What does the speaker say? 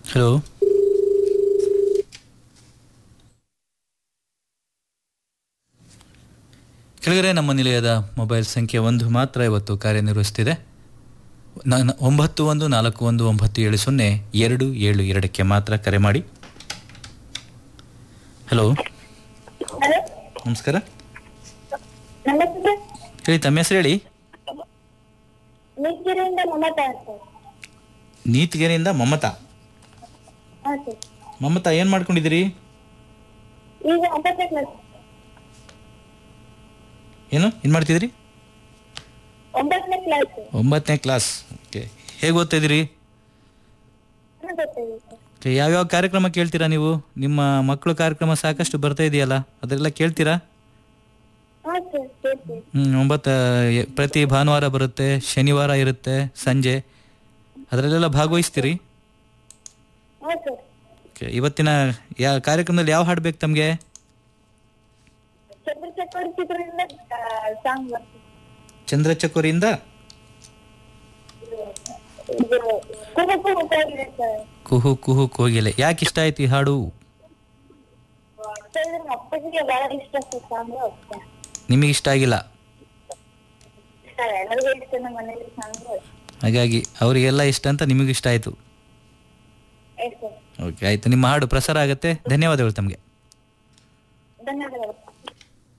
hello ಕೆಳಗಡೆ ನಮ್ಮ ನಿಲಯದ ಮೊಬೈಲ್ ಸಂಖ್ಯೆ ಒಂದು ಮಾತ್ರ ಇವತ್ತು ಕಾರ್ಯನಿರ್ವಹಿಸ್ತಿದೆ ನ- ಒಂಬತ್ತು ಒಂದು ನಾಲ್ಕು ಒಂದು ಒಂಬತ್ತು ಏಳು ಸೊನ್ನೆ ಎರಡು ಏಳು ಎರಡಕ್ಕೆ ಮಾತ್ರ ಕರೆ ಮಾಡಿ ಹಲೋ ಹಲೋ ನಮಸ್ಕಾರ ನಮಸ್ತೆ ಹೇಳಿ ತಮ್ಮ ಹೆಸರು ಹೇಳಿ ನೀಲಗಿರಿಯಿಂದ ಮಮತಾ ಸರ್ ನೀತಿಗೆರೆಯಿಂದ ಮಮತಾ ಹಾಂ ಸರ್ ಮಮತಾ ಏನು ಮಾಡ್ಕೊಂಡಿದ್ದೀರಿ ಈಗ ಒಂಬತ್ತನೇ ಕ್ಲಾಸ್ ಏನು ಏನು ಮಾಡ್ತಿದ್ದೀರಿ ಒಂಬತ್ತನೇ ಕ್ಲಾಸ್ ಒಂಬತ್ತನೇ ಕ್ಲಾಸ್ ಓಕೆ ಹೇಗೆ ಓದ್ತಾ ಇದ್ದೀರಿ ಹಾಂ ಗೊತ್ತಾಗಿದೆ ಸರ್ ಓಕೆ, ಯಾವ್ಯಾವ ಕಾರ್ಯಕ್ರಮ ಕೇಳ್ತೀರಾ ನೀವು ನಿಮ್ಮ ಮಕ್ಕಳು ಕಾರ್ಯಕ್ರಮ ಸಾಕಷ್ಟು ಬರ್ತಾ ಇದೆಯಲ್ಲ ಅದೆಲ್ಲ ಕೇಳ್ತೀರಾ ಹಾಂ ಸರ್ ಕೇಳ್ತೀವಿ ಹ್ಮ್, ಒಂಬತ್ತು ಎ- ಪ್ರತಿ ಭಾನುವಾರ ಬರುತ್ತೆ ಶನಿವಾರ ಇರುತ್ತೆ ಸಂಜೆ ಅದರಲ್ಲೆಲ್ಲ ಭಾಗವಹಿಸ್ತೀರಿ ಹಾಂ ಸರ್ ಓಕೆ, ಇವತ್ತಿನ ಯಾ ಕಾರ್ಯಕ್ರಮದಲ್ಲಿ ಯಾವ ಹಾಡು ಬೇಕು ತಮಗೆ ಚಂದ್ರಚಕ್ರ ಚಿತ್ರದಿಂದ ಸಾಂಗ್ ಬರ್ತದೆ ಚಂದ್ರಚಕೋರಿಯಿಂದ ಇದು ಕುರುಪು ಹೋಗಿದೆ ಸರ್ ಕುಹು ಕುಹು ಕೋಗಿಲೆ ಯಾಕೆ ಇಷ್ಟ ಆಯ್ತು ಈ ಹಾಡು ಸರ್ ನಮ್ಮ ಅಪ್ಪಜಿಗೆ ಬಹಳ ಇಷ್ಟ ಸರ್ ಸಾಂಗ್ ಅಷ್ಟೇ ನಿಮಗೆ ಇಷ್ಟ ಆಗಿಲ್ಲ ಸರ್ ಎಲ್ಲರಿಗೂ ಇಷ್ಟ ನಮ್ಮ ಮನೇಲಿ ಸಾಂಗ್ ಹಾಗಾಗಿ ಅವರಿಗೆಲ್ಲ ಇಷ್ಟ ಅಂತ ನಿಮಗೂ ಇಷ್ಟ ಆಯಿತು ಆಯ್ತು ಸರ್ ಓಕೆ ಆಯಿತು ನಿಮ್ಮ ಹಾಡು ಪ್ರಸಾರ ಆಗುತ್ತೆ ಧನ್ಯವಾದಗಳು ತಮಗೆ ಧನ್ಯವಾದಗಳು